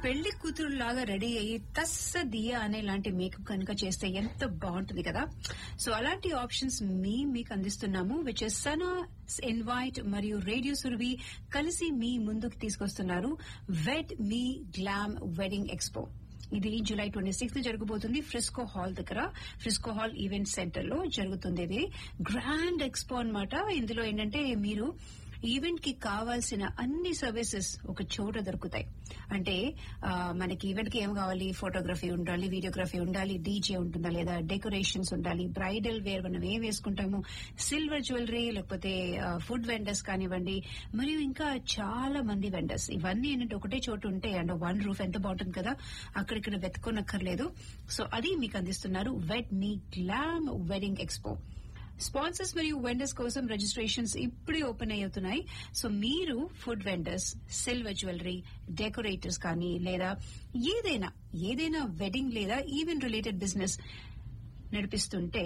పెళ్లి కూతురు లాగా రెడీ అయ్యి తస్స దియా అనే లాంటి మేకప్ కనుక చేస్తే ఎంత బాగుంటుంది కదా సో అలాంటి ఆప్షన్స్ మీ మీకు అందిస్తున్నాము విచ్ ఇస్ సనా ఇన్వైట్ మరియు రేడియో సురభి కలిసి మీ ముందుకు తీసుకొస్తున్నారు wed me glam wedding expo ఇది జూలై ట్వంటీ సిక్స్త్ జరగబోతుంది ఫ్రిస్కో హాల్ దగ్గర ఫ్రిస్కో హాల్ ఈవెంట్ సెంటర్ లో జరుగుతుంది ఇది గ్రాండ్ ఎక్స్పో అన్నమాట ఇందులో ఏంటంటే మీరు ఈవెంట్ కి కావాల్సిన అన్ని సర్వీసెస్ ఒక చోట దొరుకుతాయి అంటే ఆ, మనకి ఈవెంట్ కి ఏం కావాలి ఫోటోగ్రఫీ ఉండాలి వీడియోగ్రఫీ ఉండాలి డీజే ఉంటుందా లేదా డెకరేషన్స్ ఉండాలి బ్రైడల్ వేర్ మనం ఏం వేసుకుంటాము సిల్వర్ జ్యువెలరీ లేకపోతే ఫుడ్ వెండర్స్ కానివ్వండి మరియు ఇంకా చాలా మంది వెండర్స్ ఇవన్నీ ఏంటంటే ఒకటే చోటు ఉంటే అండ్ వన్ రూఫ్ ఎంత బాగుంటుంది కదా అక్కడిక్కడ వెతుక్కోనక్కర్లేదు సో అది మీకు అందిస్తున్నారు wed me glam wedding expo sponsors మరియు వెండర్స్ కోసం రిజిస్ట్రేషన్స్ ఇప్పుడే ఓపెన్ అవుతున్నాయి సో మీరు food vendors silver jewellery decorators కానీ లేదా ఏదైనా ఏదైనా వెడ్డింగ్ లేదా ఈవెంట్ రిలేటెడ్ బిజినెస్ నడిపిస్తుంటే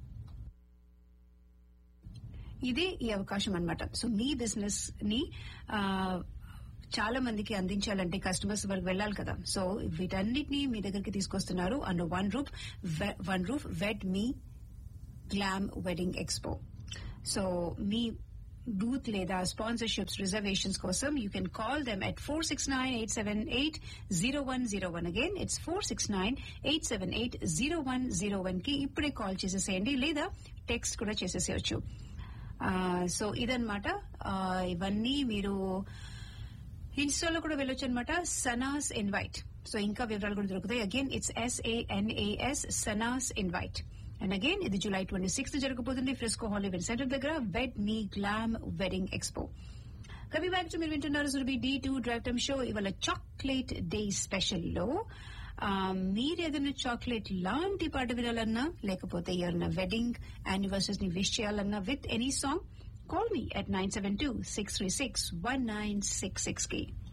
ఇదే ఈ అవకాశం అన్నమాట సో మీ బిజినెస్ ని ఆ, చాలా మందికి అందించాలంటే కస్టమర్స్ వరకు వెళ్ళాలి కదా సో వీటన్నిటిని మీ దగ్గరికి తీసుకొస్తున్నారు and one roof one roof wed me glam wedding expo so మీ బూత్ లేదా స్పాన్సర్షిప్స్ రిజర్వేషన్స్ కోసం you can call them at four six nine eight seven eight zero one zero one again it's four six nine eight seven eight zero one zero one కి ఇప్పుడే call చేసేసేయండి లేదా text కూడా చేసేసేయచ్చు so ఇదన్నమాట ఆ, ఇవన్నీ మీరు ఇన్స్టాలో కూడా వెళ్ళొచ్చు అనమాట సనాస్ ఇన్వైట్ సో ఇంకా వివరాలు కూడా దొరుకుతాయి again it's S A N A S Sana's invite and again ఇది జూలై ట్వంటీ సిక్స్త్ జరగబోతుంది ఫ్రిస్కో హాల్ ఈవెంట్ సెంటర్ దగ్గర wed me glam wedding expo కవి బ్యాక్ టు మీరు వింటున్నారు Surabhi D two drive time show ఇవాళ చాక్లెట్ డే స్పెషల్ లో ఆ, మీరు ఏదైనా చాక్లెట్ లాంటి పాట వినాలన్నా లేకపోతే ఎవరైనా వెడ్డింగ్ యానివర్సరీస్ ని విష్ చేయాలన్నా with any song call me at nine seven two six three six one nine six six కి